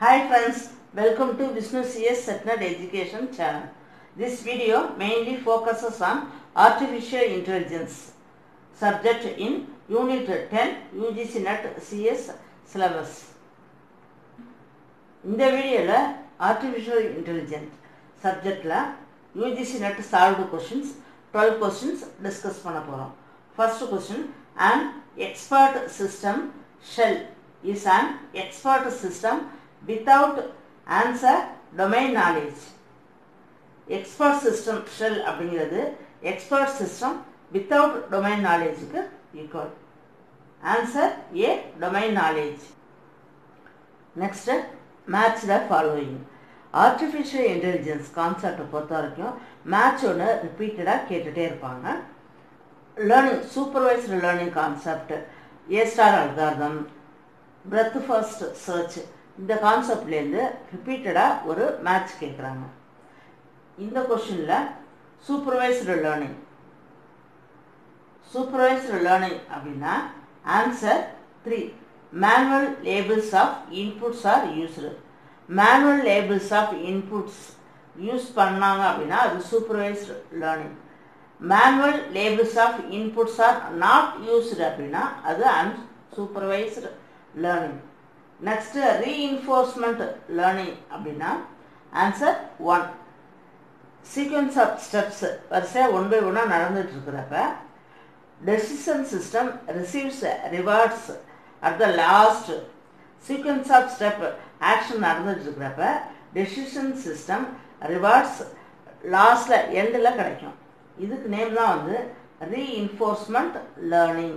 Hi friends, welcome to Vishnu CS Setnet Education channel. This video mainly focuses on artificial intelligence subject in Unit 10 UGC NET CS syllabus. இந்த வீடியோவில் artificial intelligent சப்ஜெக்டில் UGC NET solved questions twelve questions discuss பண்ண போகிறோம் first question and expert system shell is an expert system without answer domain knowledge expert system shell அப்படிங்கிறது expert system without domain நாலேஜுக்கு equal answer A domain knowledge next match the following artificial intelligence கான்செப்டை பொறுத்த வரைக்கும் match ஒன்று ரிப்பீட்டடாக கேட்டுகிட்டே இருப்பாங்க learning supervised learning concept A star algorithm breadth first search இந்த கான்செப்ட்லேருந்து ரிப்பீட்டடாக ஒரு மேட்ச் கேட்குறாங்க இந்த கொஷினில் சூப்பர்வைஸ்டு லேர்னிங் சூப்பர்வைஸ்டு லேர்னிங் அப்படின்னா answer three manual labels of inputs are used manual labels of inputs use பண்ணாங்க அப்படின்னா அது supervised learning manual labels of inputs are not used அப்படின்னா அது unsupervised learning next reinforcement learning அப்படின்னா answer one sequence of steps வரிசையாக one by ஒன்னாக நடந்துட்டு இருக்கிறப்ப decision system receives rewards at the last sequence of step action நடந்துட்டு இருக்கிறப்ப decision system rewards லாஸ்டில் எண்டில் கிடைக்கும் இதுக்கு நேம் தான் வந்து reinforcement learning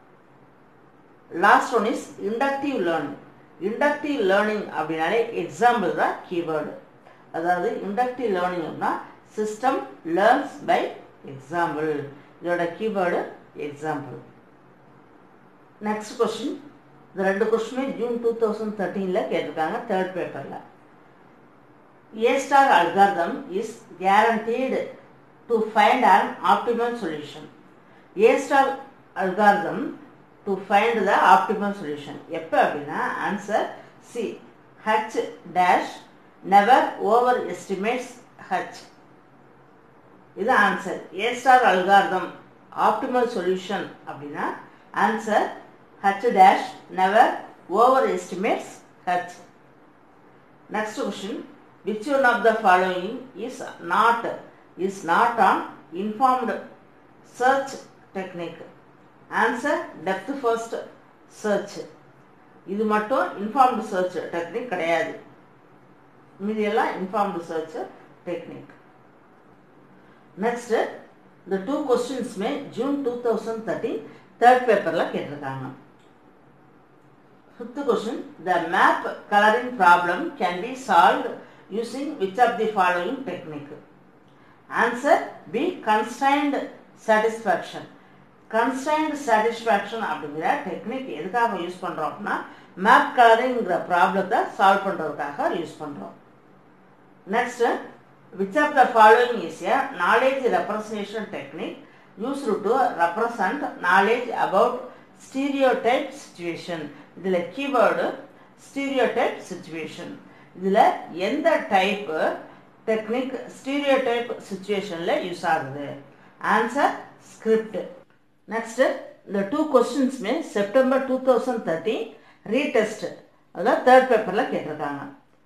last one is inductive learning inductive learning அப்படின்னாலே எக்ஸாம்பிள் தான் கீவேர்டு அதாவது இண்டக்டிவ் லேர்னிங் அப்படின்னா சிஸ்டம் லேர்ன்ஸ் பை எக்ஸாம்பிள் இதோட கீவேர்டு எக்ஸாம்பிள் நெக்ஸ்ட் கொஸ்டின் இந்த ரெண்டு கொஸ்டினுமே ஜூன் டூ தௌசண்ட் தேர்ட்டீனில் கேட்டிருக்காங்க தேர்ட் பேப்பரில் A star algorithm is guaranteed to find an optimal solution A star algorithm to find the optimal solution எப்போ அப்படின்னா answer C H dash never overestimates H இது answer A star algorithm optimal solution அப்படின்னா answer H dash never overestimates H next question which one of the following is not is not an informed search technique answer depth first search இது மட்டும் informed search technique கிடையாது மீதியெல்லாம் informed search technique next இந்த two கொஸ்டின்ஸுமே June two thousand thirteen third பேப்பரில் கேட்டிருக்காங்க fifth question the map colouring problem can be solve using which of the following technique answer B constrained satisfaction constraint satisfaction அப்படிங்கிற technique எதுக்காக use பண்ணுறோம் அப்படின்னா map கலரிங்கிற ப்ராப்ளத்தை சால்வ் பண்ணுறதுக்காக யூஸ் பண்ணுறோம் next which of the following is a knowledge representation technique used to represent knowledge about stereotype situation இதில் keyword stereotype situation இதில் எந்த டைப்பு டெக்னிக் ஸ்டீரியோடைப் சுச்சுவேஷனில் யூஸ் ஆகுது ஆன்சர் ஸ்கிரிப்ட் நெக்ஸ்ட்டு இந்த டூ கொஸ்டின்ஸுமே September two thousand thirty retest அதில் third பேப்பரில் கேட்டிருக்காங்க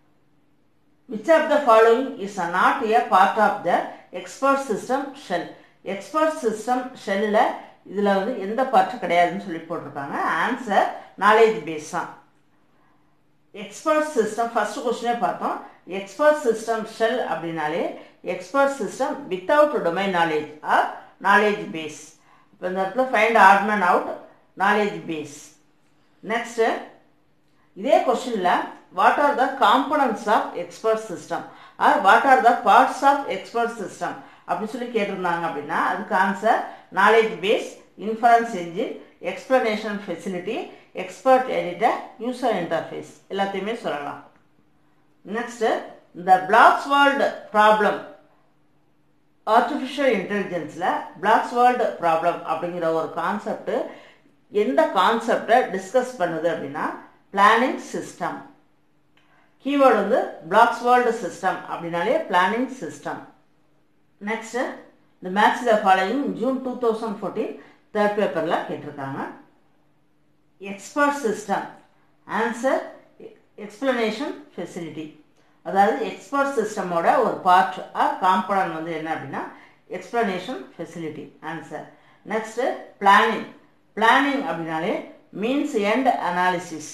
which of the following is a not a part of the expert system shell expert system ஷெல்லில் இதில் வந்து எந்த பார்ட்டும் கிடையாதுன்னு சொல்லி போட்டிருக்காங்க ஆன்சர் நாலேஜ் பேஸ் தான் எக்ஸ்பர்ட் சிஸ்டம் ஃபர்ஸ்ட் கொஸ்டினே பார்த்தோம் எக்ஸ்பர்ட் சிஸ்டம் ஷெல் அப்படின்னாலே expert system without domain knowledge or knowledge base இப்போ இந்த இடத்துல find odd man out knowledge base next இதே கொஸ்டினில் what are the components of expert system or what are the parts of expert system அப்படின்னு சொல்லி கேட்டிருந்தாங்க அப்படின்னா அதுக்கு answer knowledge base inference engine explanation facility expert editor user interface எல்லாத்தையுமே சொல்லலாம் next இந்த பிளாக்ஸ் வேர்ல்டு ப்ராப்ளம் ஆர்டிஃபிஷியல் இன்டெலிஜென்ஸில் blocks world problem அப்படிங்கிற ஒரு கான்செப்ட் எந்த கான்செப்டை டிஸ்கஸ் பண்ணுது அப்படின்னா பிளானிங் சிஸ்டம் கீவேர்டு வந்து பிளாக்ஸ் வேர்ல்டு சிஸ்டம் அப்படின்னாலே பிளானிங் சிஸ்டம் நெக்ஸ்ட் இந்த match the following June two thousand fourteen third பேப்பரில் கேட்டிருக்காங்க expert system answer explanation facility அதாவது எக்ஸ்பர்ட் சிஸ்டமோட ஒரு பார்ட் ஆர் காம்பனன்ட் வந்து என்ன அப்படின்னா explanation facility answer next planning planning அப்படின்னாலே மீன்ஸ் எண்ட் அனாலிசிஸ்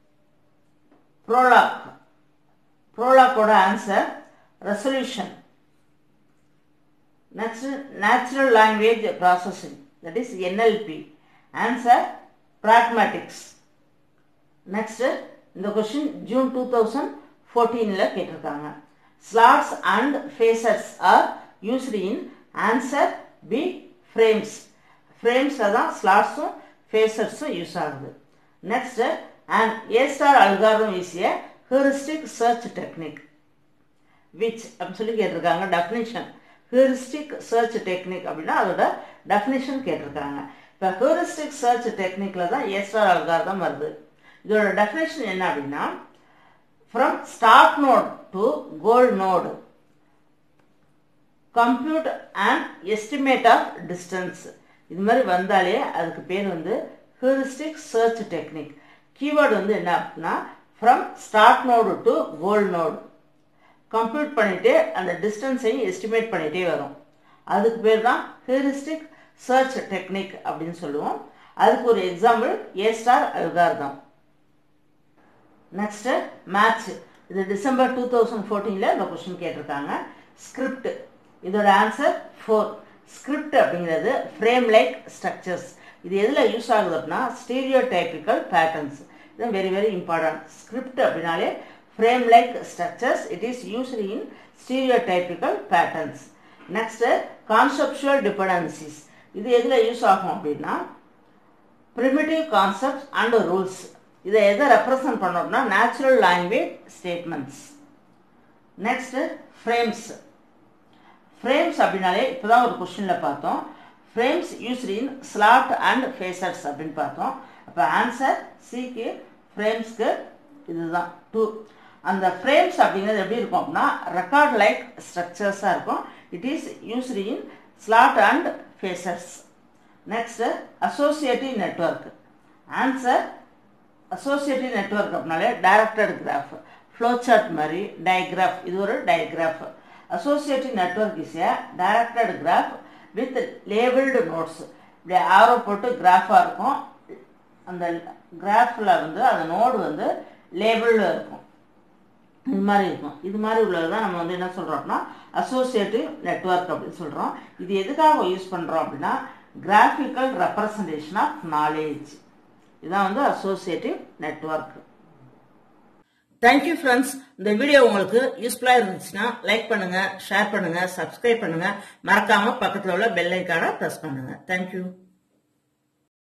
ப்ரோலாக் ப்ரோலாக்கோட answer resolution next natural language processing that is NLP answer pragmatics next இந்த question June two thousand ஃபோர்டீனில் கேட்டிருக்காங்க slots and facets are used in answer B frames ஃப்ரேம்ஸில் தான் ஸ்லாட்ஸும் ஃபேசர்ஸும் use ஆகுது next and A star algorithm is a heuristic search technique which அப்படின்னு சொல்லி கேட்டிருக்காங்க டெஃபினிஷன் ஹியூரிஸ்டிக் சர்ச் டெக்னிக் அப்படின்னா அதோட டெஃபினிஷன் கேட்டிருக்காங்க இப்போ ஹியூரிஸ்டிக் சர்ச் டெக்னிக்கில் தான் ஏ ஸ்டார் அல்காரம் வருது இதோட டெஃபினேஷன் என்ன அப்படின்னா from start node to goal node compute and estimate of distance இது மாதிரி வந்தாலே அதுக்கு பேர் வந்து ஹியூரிஸ்டிக் சர்ச் டெக்னிக் கீவேர்டு வந்து என்ன அப்படின்னா from start node to goal node compute பண்ணிட்டு அந்த டிஸ்டன்ஸையும் எஸ்டிமேட் பண்ணிகிட்டே வரும் அதுக்கு பேர் தான் ஹியூரிஸ்டிக் சர்ச் டெக்னிக் அப்படின்னு சொல்லுவோம் அதுக்கு ஒரு example A star algorithm next match இது டிசம்பர் டூ தௌசண்ட் ஃபோர்டீனில் இந்த கொஸ்டின் கேட்டிருக்காங்க ஸ்கிரிப்ட் இதோட ஆன்சர் ஃபோர் ஸ்கிரிப்ட் அப்படிங்கிறது ஃப்ரேம் லைக் ஸ்ட்ரக்சர்ஸ் இது எதில் யூஸ் ஆகுது அப்படின்னா ஸ்டீரியோ டைப்பிக்கல் பேட்டர்ன்ஸ் இது வெரி வெரி இம்பார்ட்டன்ட் ஸ்கிரிப்ட் அப்படின்னாலே frame like structures it is used in stereotypical patterns next conceptual dependencies இது எதில் யூஸ் ஆகும் அப்படின்னா ப்ரிமிட்டிவ் கான்செப்ட்ஸ் அண்ட் ரூல்ஸ் இதை எதை ரெப்ரசன்ட் பண்ணோம்னா natural language statements next frames frames அப்படின்னாலே இப்போ தான் ஒரு கொஷினில் பார்த்தோம் frames used in slot and facets அப்படின்னு பார்த்தோம் அப்போ ஆன்சர் சிக்கு ஃப்ரேம்ஸ்க்கு இதுதான் டூ அந்த ஃப்ரேம்ஸ் அப்படிங்கிறது எப்படி இருக்கும் அப்படின்னா ரெக்கார்ட் லைக் ஸ்ட்ரக்சர்ஸாக இருக்கும் it is used in slot and facets next associative network answer associative network அப்படின்னாலே டைரக்டட் கிராஃப் ஃப்ளோ சார்ட் மாதிரி டயக்ராஃப் இது ஒரு digraph associative network is a directed graph with labelled nodes இப்படி ஆரோ போட்டு கிராஃபாக இருக்கும் அந்த கிராஃபில் வந்து அந்த நோடு வந்து லேபிளில் இருக்கும் இது மாதிரி இருக்கும் இது மாதிரி உள்ளது தான் நம்ம வந்து என்ன சொல்கிறோம் அப்படின்னா அசோசியேட்டிவ் நெட்ஒர்க் அப்படின்னு சொல்கிறோம் இது எதுக்காக யூஸ் பண்ணுறோம் அப்படின்னா கிராஃபிக்கல் ரெப்ரசன்டேஷன் ஆஃப் நாலேஜ் இதுதான் வந்து அசோசியேட்டிவ் நெட்ஒர்க் தேங்க்யூ ஃப்ரெண்ட்ஸ் இந்த வீடியோ உங்களுக்கு யூஸ்ஃபுல்லாக இருந்துச்சுன்னா லைக் பண்ணுங்க ஷேர் பண்ணுங்க சப்ஸ்கிரைப் பண்ணுங்க மறக்காம பக்கத்தில் உள்ள பெல் ஐக்கான ப்ரெஸ் பண்ணுங்க தேங்க்யூ